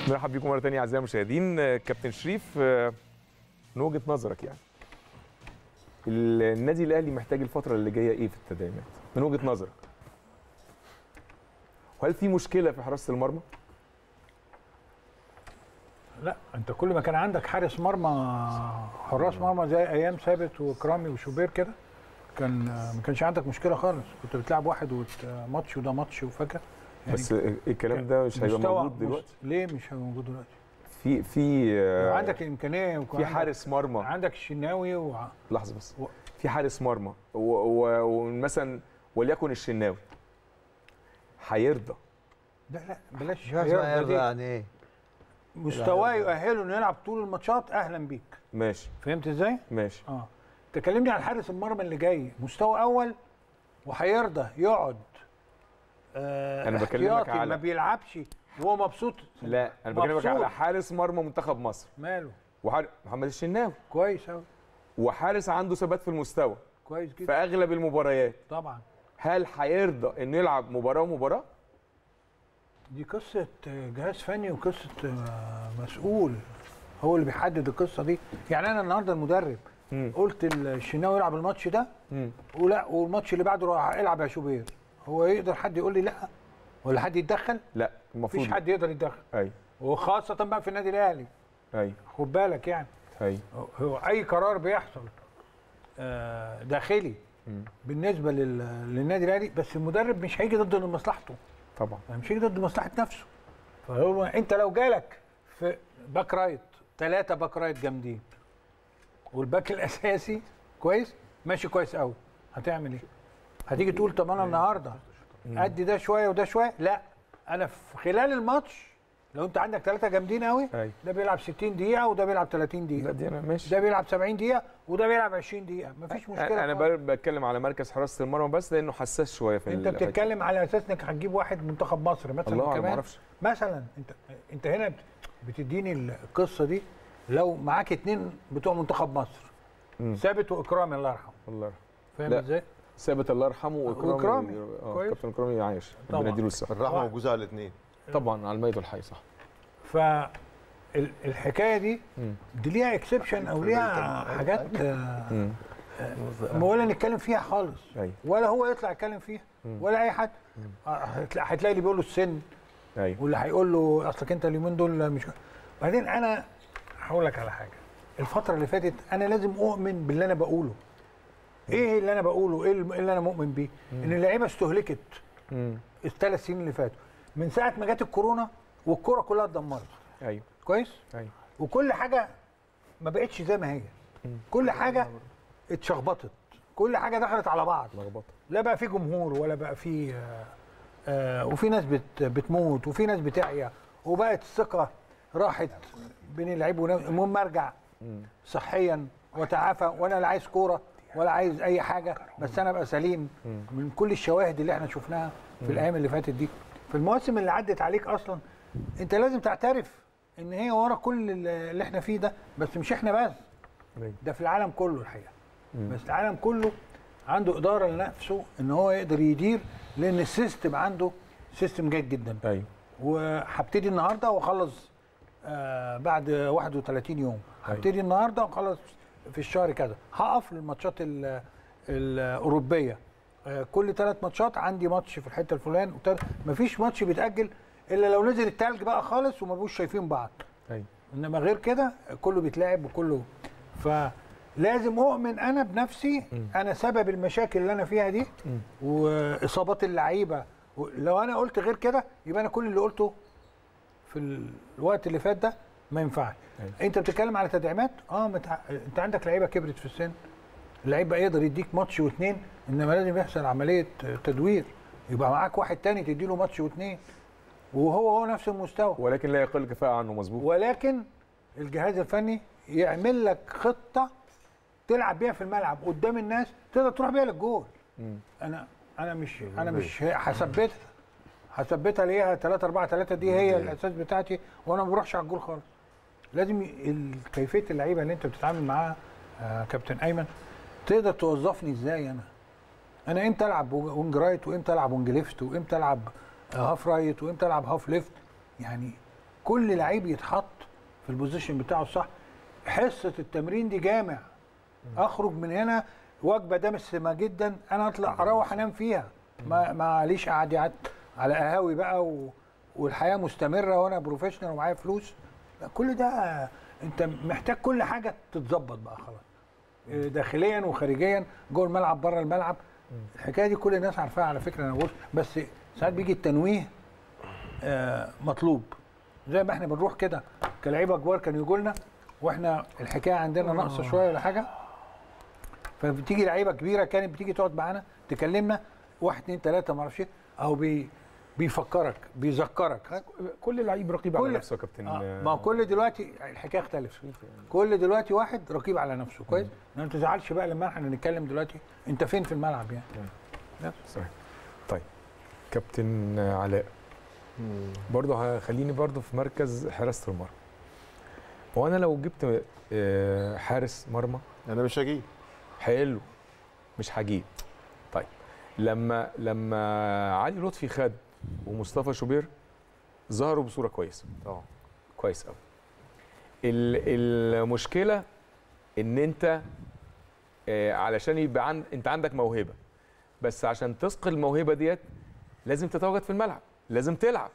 مرحب بكم مره ثانيه اعزائي المشاهدين آه، كابتن شريف آه، من وجهه نظرك يعني النادي الاهلي محتاج الفتره اللي جايه ايه في التدعيمات من وجهه نظرك وهل في مشكله في حراسه المرمى لا انت كل ما كان عندك حارس مرمى حراس مرمى زي ايام ثابت وكرامي وشوبير كده كان ما كانش عندك مشكله خالص كنت بتلعب واحد وت- ماتش وده ماتش وفجاه بس آه، الكلام ده مش هيبقى مستوى- موجود دلوقتي مس- ليه مش هيبقى موجود دلوقتي؟ في في آه، عندك الامكانيه وكان في عندك- حارس مرمى عندك الشناوي و... لحظه بس و- في حارس مرمى و- و- ومثلا وليكن الشناوي هيرضى لا لا بلاش مش اسمها هيرضى يرضى دي. يعني ايه؟ مستواه يؤهله انه يلعب طول الماتشات اهلا بيك ماشي فهمت ازاي؟ ماشي اه تكلمني عن حارس المرمى اللي جاي مستوى اول وهيرضى يقعد آه أنا بكلمك احتياطي على- ما بيلعبش وهو مبسوط لا انا بكلمك مبسوط. على حارس مرمى منتخب مصر ماله وحارس محمد الشناوي كويس قوي وحارس عنده ثبات في المستوى كويس في جدا اغلب المباريات طبعا هل هيرضى انه يلعب مباراه ومباراه دي قصه جهاز فني وقصه آه، مسؤول هو اللي بيحدد القصه دي يعني انا النهارده المدرب مم. قلت الشناوي يلعب الماتش ده مم. ولا والماتش اللي بعده راح العب يا شوبير هو يقدر حد يقول لي لا ولا حد يتدخل لا المفروض مفيش حد يقدر يتدخل اي وخاصه بقى في النادي الاهلي اي خد بالك يعني اي هو اي قرار بيحصل آه، داخلي مم. بالنسبه لل- للنادي الاهلي بس المدرب مش هيجي ضد مصلحته طبعا يعني مش هيجي ضد مصلحه نفسه فهو انت لو جالك في باك رايت ثلاثه باك رايت جامدين والباك الاساسي كويس ماشي كويس قوي هتعمل ايه؟ هتيجي تقول طب انا النهارده ادي ده شويه وده شويه لا انا في خلال الماتش لو انت عندك ثلاثه جامدين قوي اي ده بيلعب 60 دقيقه وده بيلعب 30 دقيقه لا دي انا ماشي ده بيلعب 70 دقيقة وده بيلعب 20 دقيقة مفيش مشكلة انا خالص. ب- بتكلم على مركز حراسه المرمى بس لانه حساس شويه في انت ال- بتتكلم على اساس انك هتجيب واحد منتخب مصر مثلا الله انا ما كمان اعرفش مثلا انت انت هنا بت- بتديني القصة دي لو معاك اتنين بتوع منتخب مصر مم. ثابت واكرامي الله يرحمه الله يرحمه فاهم لا. ازاي؟ ثابت الله يرحمه واكرامي وإكرامي. اه كويس. كابتن اكرامي عايش طبعا. ربنا يديله الصحه الرحمه طبعا. موجوده على الاثنين طبعا على الميت والحي صح فالحكاية دي مم. دي ليها اكسبشن او ليها حاجات آه، مم. ولا نتكلم فيها خالص اي ولا هو يطلع يتكلم فيها مم. ولا اي حد آه، هتلاقي هتلاقي اللي بيقول له السن اي واللي هيقول له اصلك انت اليومين دول مش بعدين انا هقول لك على حاجه الفتره اللي فاتت انا لازم اؤمن باللي انا بقوله ايه اللي انا بقوله ايه اللي انا مؤمن بيه ان اللعيبه استهلكت مم. الثلاث سنين اللي فاتوا من ساعه ما جت الكورونا والكوره كلها اتدمرت ايوه كويس ايوه وكل حاجه ما بقتش زي ما هي كل حاجه اتشخبطت كل حاجه دخلت على بعض لخبطه لا بقى في جمهور ولا بقى في آه، آه، وفي ناس بت بتموت وفي ناس بتعيا وبقت الثقه راحت بين اللعيب والناس المهم ارجع صحيا وتعافى وانا لا عايز كوره ولا عايز اي حاجه بس انا ابقى سليم من كل الشواهد اللي احنا شفناها في الايام اللي فاتت دي في المواسم اللي عدت عليك اصلا انت لازم تعترف ان هي ورا كل اللي احنا فيه ده بس مش احنا بس أيوة. ده في العالم كله الحقيقه بس العالم كله عنده اداره لنفسه ان هو يقدر يدير لان السيستم عنده سيستم جيد جدا ايوه وهبتدي النهارده واخلص آه بعد 31 يوم أيوة. هبتدي النهارده واخلص في الشهر كذا هقف للماتشات ال- الاوروبيه آه كل ثلاث ماتشات عندي ماتش في الحته الفلان وتل- مفيش ماتش بيتاجل الا لو نزل التلج بقى خالص وما بقوش شايفين بعض ايوه انما غير كده كله بيتلعب وكله فلازم اؤمن انا بنفسي انا سبب المشاكل اللي انا فيها دي واصابات اللعيبه و- لو انا قلت غير كده يبقى انا كل اللي قلته في الوقت اللي فات ده ما ينفعش أيوة. انت بتتكلم على تدعيمات اه متع... انت عندك لعيبه كبرت في السن اللعيب بقى يقدر يديك ماتش واثنين انما لازم يحصل عمليه تدوير يبقى معاك واحد تاني تديله ماتش واثنين وهو هو نفس المستوى ولكن لا يقل كفاءه عنه مظبوط ولكن الجهاز الفني يعمل لك خطه تلعب بيها في الملعب قدام الناس تقدر تروح بيها للجول مم. انا انا مش انا مش هثبتها هثبتها ليها 3 4 3 دي هي الاساس بتاعتي وانا ما بروحش على الجول خالص لازم ي- ال- كيفيه اللعيبه اللي انت بتتعامل معاها آه كابتن ايمن تقدر توظفني ازاي انا انا امتى العب وينج رايت وامتى العب وينج ليفت وامتى العب آه، هاف رايت وامتى العب هاف ليفت يعني كل لعيب يتحط في البوزيشن بتاعه الصح حصه التمرين دي جامع اخرج من هنا وجبه دسمه جدا انا اطلع اروح انام فيها ما معليش قعدات على قهاوي بقى و... والحياه مستمره وانا بروفيشنال ومعايا فلوس لا كل ده انت محتاج كل حاجه تتظبط بقى خلاص إيه، داخليا وخارجيا جوه الملعب بره الملعب الحكايه دي كل الناس عارفاها على فكره انا بقول بس ساعات بيجي التنويه آه، مطلوب زي ما احنا بنروح كده كلاعيبه كبار كانوا يجوا لنا واحنا الحكايه عندنا ناقصه شويه ولا حاجه فبتيجي لعيبه كبيره كانت بتيجي تقعد معانا تكلمنا واحد اتنين تلاته ما اعرفش ايه اهو بي بيفكرك بيذكرك كل لعيب رقيب على كل- نفسه يا كابتن آه، ما هو كل دلوقتي الحكايه اختلفت كل دلوقتي واحد رقيب على نفسه كويس ما تزعلش بقى لما احنا نتكلم دلوقتي انت فين في الملعب يعني صحيح طيب كابتن علاء برضه هخليني برضه في مركز حراسه المرمى هو انا لو جبت آه، حارس مرمى انا مش هجيب حلو مش هجيب طيب لما لما علي لطفي خد ومصطفى شوبير ظهروا بصوره كويسه اه كويس قوي المشكله ان انت آه، علشان يبقى عند انت عندك موهبه بس عشان تثقل الموهبه ديت لازم تتواجد في الملعب لازم تلعب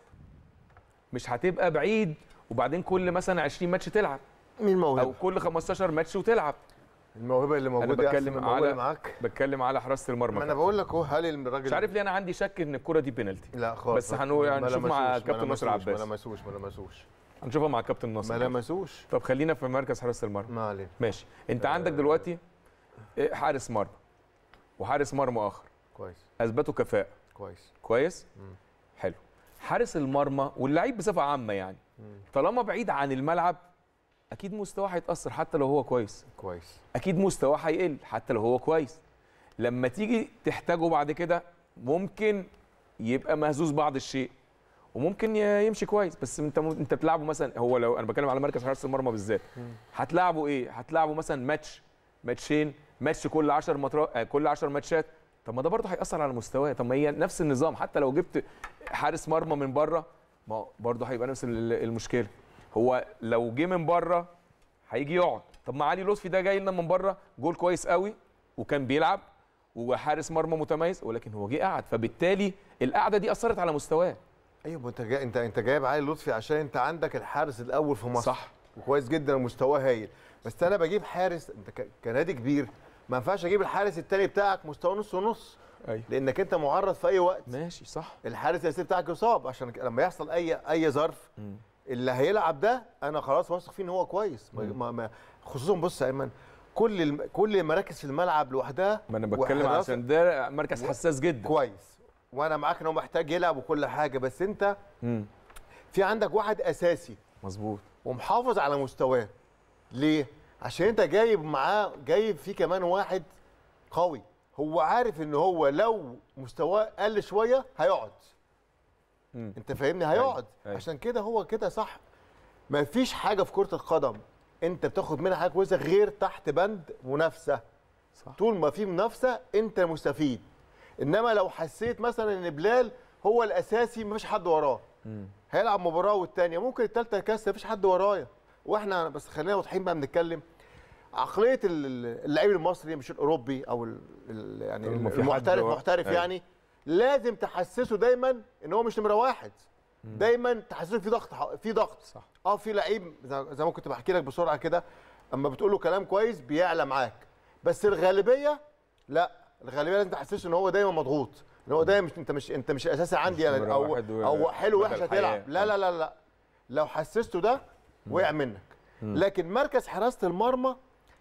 مش هتبقى بعيد وبعدين كل مثلا 20 ماتش تلعب مين او موهبه كل 15 ماتش وتلعب الموهبه اللي موجوده بتكلم أحسن من الموهبة اللي على- معاك بتكلم على حراسه المرمى ما انا كابتن. بقول لك اهو هل الراجل مش عارف ليه انا عندي شك ان الكره دي بينالتي لا خالص بس هنقول- ما هنشوف مع لمسوش، ما كابتن ناصر لمسوش، عباس. ما لمسوش ما لمسوش هنشوفها مع كابتن ناصر ما لمسوش طب خلينا في مركز حراسه المرمى ما عليه ماشي انت عندك دلوقتي إيه، حارس مرمى وحارس مرمى اخر كويس اثبتوا كفاءه كويس كويس مم. حلو حارس المرمى واللعيب بصفه عامه يعني مم. طالما بعيد عن الملعب اكيد مستواه هيتاثر حتى لو هو كويس كويس اكيد مستواه هيقل حتى لو هو كويس لما تيجي تحتاجه بعد كده ممكن يبقى مهزوز بعض الشيء وممكن ي- يمشي كويس بس انت م... انت بتلعبه مثلا هو لو انا بتكلم على مركز حراسه المرمى بالذات هتلعبه ايه هتلعبه مثلا ماتش ماتشين ماتش كل 10 مطر... آه، كل 10 ماتشات طب ما ده برضه هيأثر على مستواه طب ما هي نفس النظام حتى لو جبت حارس مرمى من بره ما هو برضه هيبقى نفس ال- المشكله هو لو جه من بره هيجي يقعد طب ما علي لطفي ده جاي لنا من بره جول كويس قوي وكان بيلعب وحارس مرمى متميز ولكن هو جه قعد فبالتالي القعده دي اثرت على مستواه ايوه ما انت جاي انت انت جايب علي لطفي عشان انت عندك الحارس الاول في مصر صح وكويس جدا ومستواه هايل بس انا بجيب حارس انت ك- كنادي كبير ما ينفعش اجيب الحارس التاني بتاعك مستواه نص ونص ايوه لانك انت معرض في اي وقت ماشي صح الحارس الاساسي بتاعك يصاب عشان ك- لما يحصل اي اي ظرف مم. اللي هيلعب ده انا خلاص واثق فيه ان هو كويس ما ما ما خصوصا بص يا ايمن كل الم... كل المراكز في الملعب لوحدها ما انا بتكلم وحراسة- عشان ده مركز حساس جدا كويس وانا معاك ان هو محتاج يلعب وكل حاجه بس انت مم. في عندك واحد اساسي مظبوط ومحافظ على مستواه ليه عشان انت جايب معاه جايب فيه كمان واحد قوي هو عارف ان هو لو مستواه قل شويه هيقعد مم. انت فاهمني هيقعد أيوة. عشان كده هو كده صح ما فيش حاجه في كره القدم انت بتاخد منها حاجه كويسه غير تحت بند منافسه صح طول ما في منافسه انت مستفيد انما لو حسيت مثلا ان بلال هو الاساسي مفيش حد وراه مم. هيلعب مباراه والتانيه ممكن التالته يكسر مفيش حد ورايا واحنا بس خلينا واضحين بقى بنتكلم عقليه ال- ال- اللعيب المصري مش الاوروبي او ال ال يعني طول ما في حد المحترف ورا- محترف أيوة. يعني لازم تحسسه دايما ان هو مش نمره واحد دايما تحسسه في ضغط ح- في ضغط صح اه في لعيب زي زي ما كنت بحكي لك بسرعه كده اما بتقول له كلام كويس بيعلى معاك بس الغالبيه لا الغالبيه لازم تحسسه ان هو دايما مضغوط ان هو دايما مش انت مش انت مش اساسي عندي مش يعني نمرة او واحد و- او حلو مدى وحش الحياة. هتلعب لا لا لا لا لو حسسته ده وقع منك لكن مركز حراسه المرمى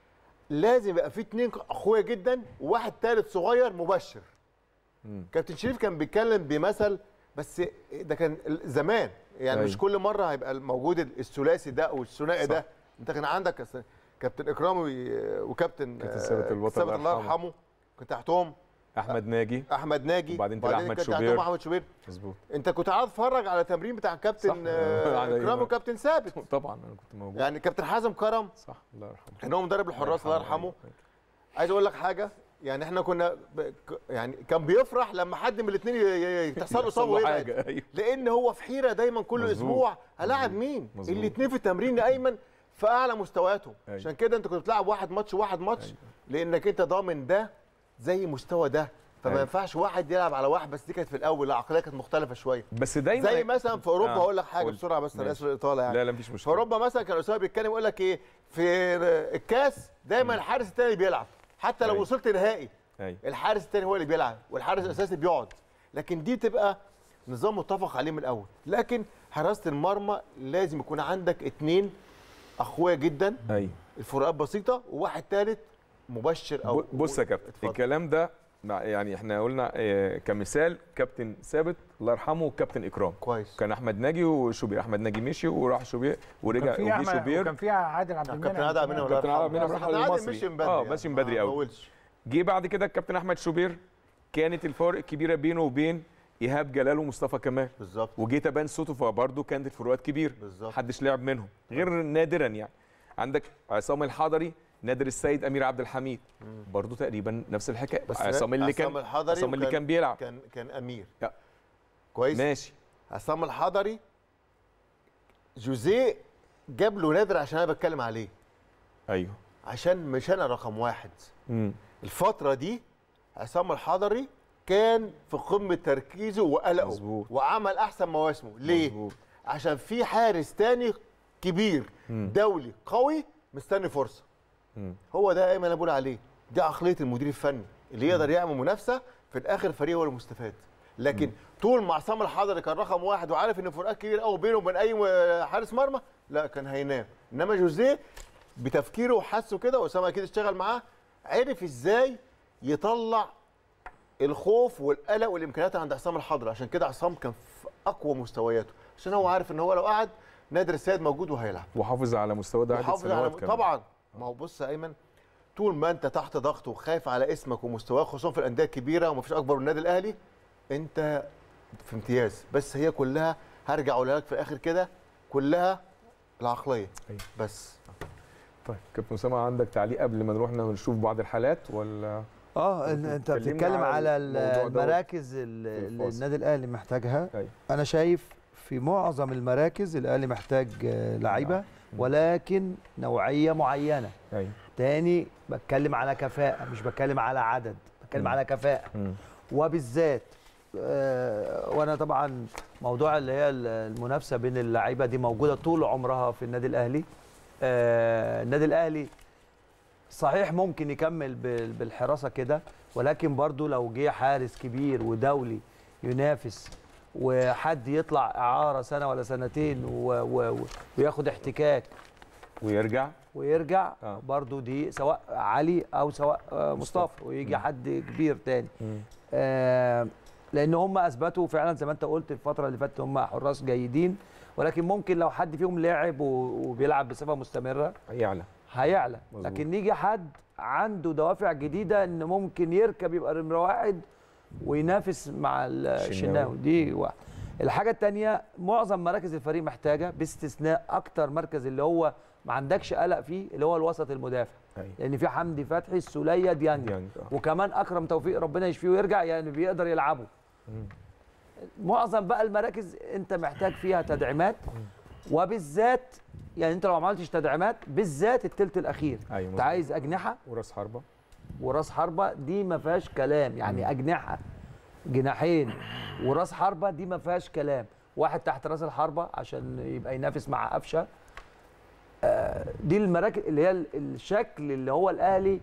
لازم يبقى فيه اتنين اخويا جدا وواحد تالت صغير مبشر مم. كابتن شريف كان بيتكلم بمثل بس ده كان زمان يعني مش أيوة. كل مره هيبقى موجود الثلاثي ده او الثنائي صح. ده انت كان عندك أصل كابتن اكرامي وكابتن كابتن ثابت البطل ثابت الله الله يرحمه. يرحمه كنت تحتهم احمد ناجي احمد ناجي وبعدين طلع أحمد كنت شوبير. تحتهم احمد شوبير مظبوط انت كنت قاعد تتفرج على تمرين بتاع صح. كابتن آه، على اكرامي أيوة. وكابتن ثابت طبعا انا كنت موجود يعني كابتن حازم كرم صح الله يرحمه كان هو مدرب الحراس الله يرحمه أيوة. عايز اقول لك حاجه يعني احنا كنا ب... ك- يعني كان بيفرح لما حد من الاثنين تحصل له يحصل اصابه له ويبعد حاجه ايوه لان هو في حيره دايما كل مظبوط. اسبوع هلاعب مين مظبوط. الاثنين في التمرين ايمن في اعلى مستوياتهم أيوة. عشان كده انت كنت بتلعب واحد ماتش واحد ماتش أيوة. لانك انت ضامن ده زي مستوى ده فما أيوة. ينفعش واحد يلعب على واحد بس دي كانت في الاول العقليه كانت مختلفه شويه بس دايما زي مثلا في اوروبا آه، هقول لك حاجه قول. بسرعه بس انا ماشي. اسف الاطاله يعني لا لا مفيش في مشكله اوروبا مثلا كان اسامه بيتكلم يقول لك ايه في الكاس دايما الحارس الثاني بيلعب حتى لو أيوة. وصلت نهائي ايوه الحارس الثاني هو اللي بيلعب والحارس الاساسي بيقعد لكن دي تبقى نظام متفق عليه من الاول لكن حراسه المرمى لازم يكون عندك اتنين اقوياء جدا ايوه الفروقات بسيطه وواحد ثالث مبشر او ب- بص يا كابتن اتفضل. الكلام ده مع- يعني احنا قلنا آه، كمثال كابتن ثابت الله يرحمه وكابتن اكرام كويس كان احمد ناجي وشوبير احمد ناجي مشي وراح شوبير ورجع كان في وجي أحمد- شوبير وكان في عادل عبد كابتن المنعم عادل عبد كمان. المنعم كابتن عادل عبد المنعم بس راح عادل للمصري. مشي من بدري آه، يعني. مشي من بدري ما أوي. طولش. جه بعد كده الكابتن احمد شوبير كانت الفارق الكبيره بينه وبين ايهاب جلال ومصطفى كمال بالظبط وجه تبان صوته فبرضه كانت الفروقات كبيره بالظبط. محدش لعب منهم غير نادرا يعني عندك عصام الحضري نادر السيد امير عبد الحميد برضه تقريبا نفس الحكايه بس عصام اللي كان عصام الحضري عصام اللي وكان- كان بيلعب كان كان امير لا. كويس ماشي عصام الحضري جوزيه جاب له نادر عشان انا بتكلم عليه ايوه عشان مش انا رقم واحد امم الفتره دي عصام الحضري كان في قمه تركيزه وقلقه مظبوط. وعمل احسن مواسمه ليه مظبوط. عشان في حارس تاني كبير مم. دولي قوي مستني فرصه مم. هو ده ايمن انا بقول عليه دي عقليه المدير الفني اللي يقدر يعمل منافسه في الاخر فريق هو المستفاد لكن طول ما عصام الحضري كان رقم واحد وعارف ان فروقات كبير قوي بينه وبين اي م- حارس مرمى لا كان هينام انما جوزيه بتفكيره وحسه كده واسامه اكيد اشتغل معاه عرف ازاي يطلع الخوف والقلق والامكانيات عند عصام الحضري عشان كده عصام كان في اقوى مستوياته عشان هو عارف ان هو لو قعد نادر السيد موجود وهيلعب وحافظ على مستوى ده عدة وحافظ على سنوات كمان طبعا ما هو بص يا ايمن طول ما انت تحت ضغط وخايف على اسمك ومستواك خصوصا في الانديه الكبيره ومفيش اكبر من النادي الاهلي انت في امتياز بس هي كلها هرجع اقولها لك في الاخر كده كلها العقليه أيوة. بس طيب كابتن اسامه عندك تعليق قبل ما نروح نشوف بعض الحالات ولا اه كنت إن- انت بتكلمني بتتكلم على على الموضوع دوت المراكز ال- في اللي الفاصل. النادي الاهلي محتاجها أيوة. انا شايف في معظم المراكز الاهلي محتاج آه، لعيبه ولكن نوعيه معينه ايوه تاني بتكلم على كفاءه مش بتكلم على عدد بتكلم مم. على كفاءه مم. وبالذات آه، وانا طبعا موضوع اللي هي المنافسه بين اللعيبه دي موجوده طول عمرها في النادي الاهلي آه، النادي الاهلي صحيح ممكن يكمل بال- بالحراسه كده ولكن برضو لو جه حارس كبير ودولي ينافس وحد يطلع اعاره سنه ولا سنتين و و و وياخد احتكاك ويرجع ويرجع آه. برضو دي سواء علي او سواء آه، مصطفى ويجي مم. حد كبير تاني مم. آه، لان هم اثبتوا فعلا زي ما انت قلت الفتره اللي فاتت هم حراس جيدين ولكن ممكن لو حد فيهم لعب و- وبيلعب بصفه مستمره يعلى هيعلى مظبوط. لكن يجي حد عنده دوافع جديده ان ممكن يركب يبقى نمره واحد وينافس مع ال- الشناوي. الشناوي دي واحد الحاجه الثانيه معظم مراكز الفريق محتاجه باستثناء اكتر مركز اللي هو ما عندكش قلق فيه اللي هو الوسط المدافع ايوه لان في حمدي فتحي السوليه ديانج يعني آه. وكمان اكرم توفيق ربنا يشفيه ويرجع يعني بيقدر يلعبوا مم. معظم بقى المراكز انت محتاج فيها تدعيمات وبالذات يعني انت لو ما عملتش تدعيمات بالذات الثلث الاخير ايوه انت مظبوط. عايز اجنحه وراس حربه وراس حربه دي ما فيهاش كلام يعني مم. اجنحه جناحين وراس حربه دي ما فيهاش كلام واحد تحت راس الحربه عشان يبقى ينافس مع قفشه آه، دي المراكز اللي هي ال- الشكل اللي هو الاهلي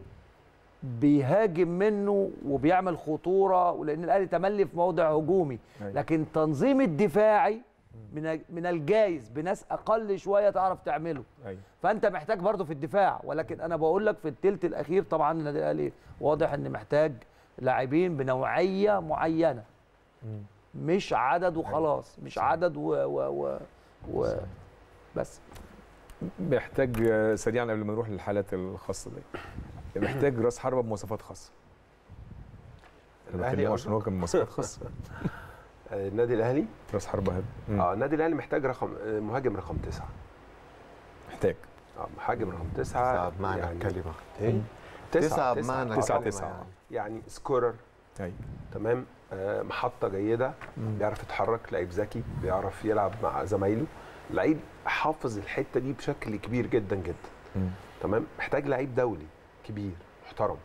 بيهاجم منه وبيعمل خطوره ولان الاهلي تملي في موضع هجومي أيوة. لكن التنظيم الدفاعي من من الجايز بناس اقل شويه تعرف تعمله ايوه فانت محتاج برضه في الدفاع ولكن انا بقول لك في الثلث الاخير طبعا النادي الاهلي واضح ان محتاج لاعبين بنوعيه معينه مم. مش عدد وخلاص مش عدد و, و, و, و بس محتاج آه، سريعا قبل ما نروح للحالات الخاصه دي محتاج راس حربه بمواصفات خاصه انا الأهلي بكلمه قصدك؟ عشان هو كان بمواصفات خاصه آه، النادي الاهلي راس حربه هذا مم. اه النادي الاهلي محتاج رقم آه، مهاجم رقم تسعه محتاج اه مهاجم رقم تسعه صعب معنى يعني الكلمه ايه تسعة بمعنى تسعة كلمة تسعة. يعني. يعني سكورر ايوه تمام آه محطه جيده بيعرف يتحرك لعيب ذكي بيعرف يلعب مع زمايله لعيب حافظ الحته دي بشكل كبير جدا جدا مم. تمام محتاج لعيب دولي كبير محترم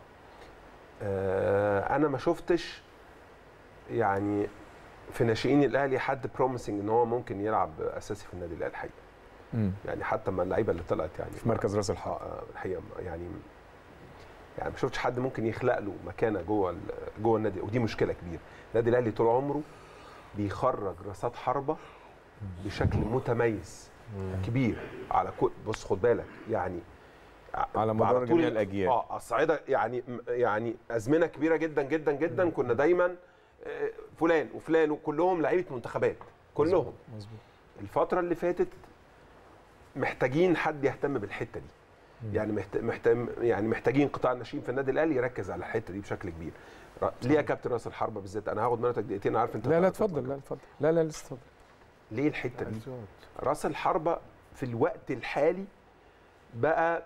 آه انا ما شفتش يعني في ناشئين الاهلي حد بروميسنج ان هو ممكن يلعب اساسي في النادي الاهلي الحقيقه مم. يعني حتى ما اللعيبه اللي طلعت يعني في مركز راس الحرب آه، الحقيقه يعني يعني ما شفتش حد ممكن يخلق له مكانه جوه ال- جوه النادي ودي مشكله كبيره النادي الاهلي طول عمره بيخرج راسات حربه بشكل متميز كبير على كل بص خد بالك يعني على مدار طول جميع ال- الأجيال. اه الصعيده يعني يعني ازمنه كبيره جدا جدا جدا كنا دايما آه، فلان وفلان وكلهم لعيبه منتخبات كلهم مظبوط الفترة اللي فاتت محتاجين حد يهتم بالحتة دي يعني محت... محت... يعني محتاجين قطاع الناشئين في النادي الاهلي يركز على الحته دي بشكل كبير ر- ليه يا كابتن راس الحربه بالذات انا هاخد منك دقيقتين عارف انت لا لا هتطلع- اتفضل لا اتفضل لا لا لسه اتفضل ليه الحته دي راس الحربه في الوقت الحالي بقى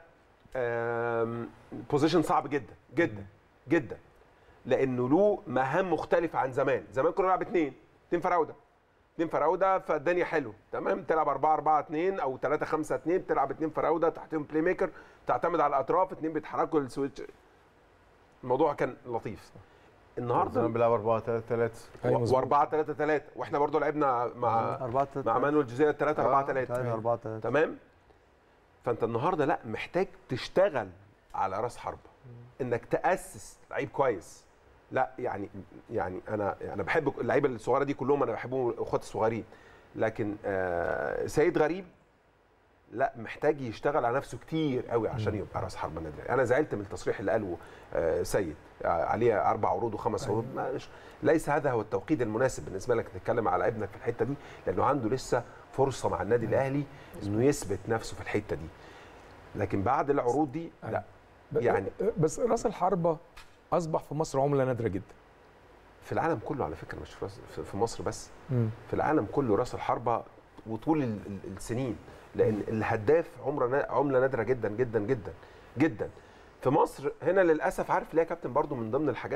بوزيشن صعب جدا جدا جدا لانه له مهام مختلفه عن زمان زمان كنا نلعب اثنين اثنين فراوده اثنين فراوده فالدنيا حلو تمام تلعب 4 4 2 او 3 5 2 تلعب اثنين فراوده تحتهم بلاي ميكر تعتمد على الاطراف اثنين بيتحركوا السويتش الموضوع كان لطيف النهارده زمان بيلعب 4 3 3 أيوة مظبوط. و4 3 3 واحنا برضو لعبنا مع 4 3 مع مانويل جوزيه 3 4 3 4 3 تمام فانت النهارده لا محتاج تشتغل على راس حربه انك تاسس لعيب كويس لا يعني يعني انا انا بحب اللعيبه الصغيره دي كلهم انا بحبهم اخواتي الصغيرين لكن آه سيد غريب لا محتاج يشتغل على نفسه كتير قوي عشان يبقى راس حربه النادي الأهلي. انا زعلت من التصريح اللي قاله آه سيد آه عليه اربع عروض وخمس عروض مش ليس هذا هو التوقيت المناسب بالنسبه لك تتكلم على ابنك في الحته دي لانه عنده لسه فرصه مع النادي الاهلي انه يثبت نفسه في الحته دي لكن بعد العروض دي لا ب- يعني- بس راس الحربه اصبح في مصر عمله نادره جدا في العالم كله على فكره مش في راس- في- في مصر بس في العالم كله راس الحربه وطول ال- ال- السنين لان الهداف عمره نا- عمله نادره جدا جدا جدا جدا في مصر هنا للاسف عارف ليه يا كابتن برضو من ضمن الحاجات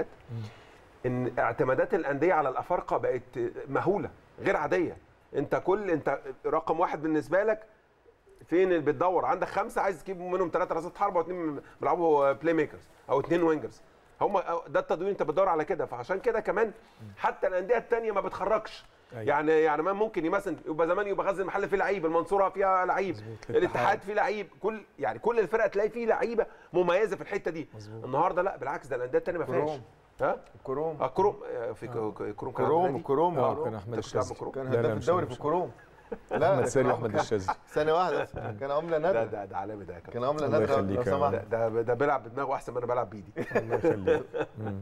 ان اعتمادات الانديه على الافارقه بقت مهوله غير عاديه انت كل انت رقم واحد بالنسبه لك فين اللي بتدور عندك خمسه عايز تجيب منهم ثلاثه راسات حربه واثنين بيلعبوا بلاي ميكرز او اثنين وينجرز هم ده التدوير انت بتدور على كده فعشان كده كمان حتى الانديه الثانيه ما بتخرجش أيوة. يعني يعني ما ممكن مثلا يبقى زمان يبقى غزل المحله فيه لعيب المنصوره فيها لعيب مظبوط. الاتحاد فيه لعيب كل يعني كل الفرق تلاقي فيه لعيبه مميزه في الحته دي مظبوط. النهارده لا بالعكس ده الانديه الثانيه ما فيهاش كروم. ها كروم اه كروم آه، في كروم كروم كان كروم نادي؟ كروم اه كروم. كان احمد أنت بتلعب الشاذلي بكروم؟ كان لا، لا، هداف مش- الدوري مش- في كروم احمد لا ساري كان- واحمد الشاذلي ثانية واحدة بس. كان عملة ده نادرة ده ده عالمي ده يا كابتن كان عملة الله نادرة يخليك لو يا سمحت ده ده, ده بيلعب بدماغه احسن ما انا بلعب بايدي الله يخليك مم.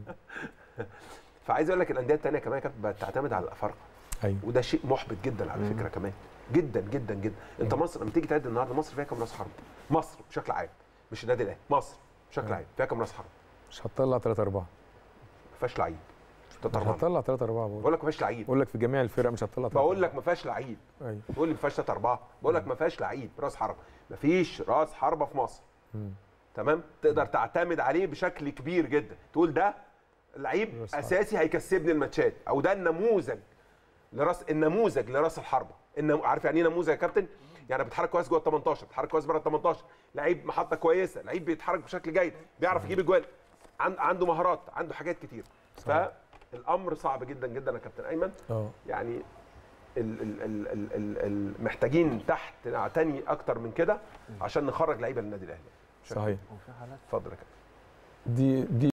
فعايز اقول لك الانديه الثانيه كمان كانت بقت تعتمد على الافارقه ايوه وده شيء محبط جدا على فكره كمان جدا جدا جدا انت مصر لما تيجي تعد النهارده مصر فيها كام راس حرب مصر بشكل عام مش النادي الاهلي مصر بشكل عام فيها كام راس حرب مش هتطلع 3 4 ما فيهاش لعيب مش تطلع هتطلع 3 4 بقول بقول لك ما فيهاش لعيب بقول لك في جميع الفرق مش هتطلع 3 بقول لك ما فيهاش لعيب ايوه تقول لي ما فيهاش 3 4 بقول لك ما فيهاش لعيب راس حرب ما فيش راس حربه في مصر مم. تمام تقدر تعتمد عليه بشكل كبير جدا تقول ده لعيب راس حربة. اساسي هيكسبني الماتشات او ده النموذج لراس النموذج لراس الحربه النم... عارف يعني ايه نموذج يا كابتن يعني بيتحرك كويس جوه ال 18 بيتحرك كويس بره ال 18 لعيب محطه كويسه لعيب بيتحرك بشكل جيد بيعرف يجيب اجوال عن... عنده مهارات عنده حاجات كتير صحيح. فالامر صعب جدا جدا يا كابتن ايمن اه يعني ال ال ال ال ال ال محتاجين تحت نعتني اكتر من كده عشان نخرج لعيبه للنادي الاهلي صحيح اتفضل يا كابتن دي دي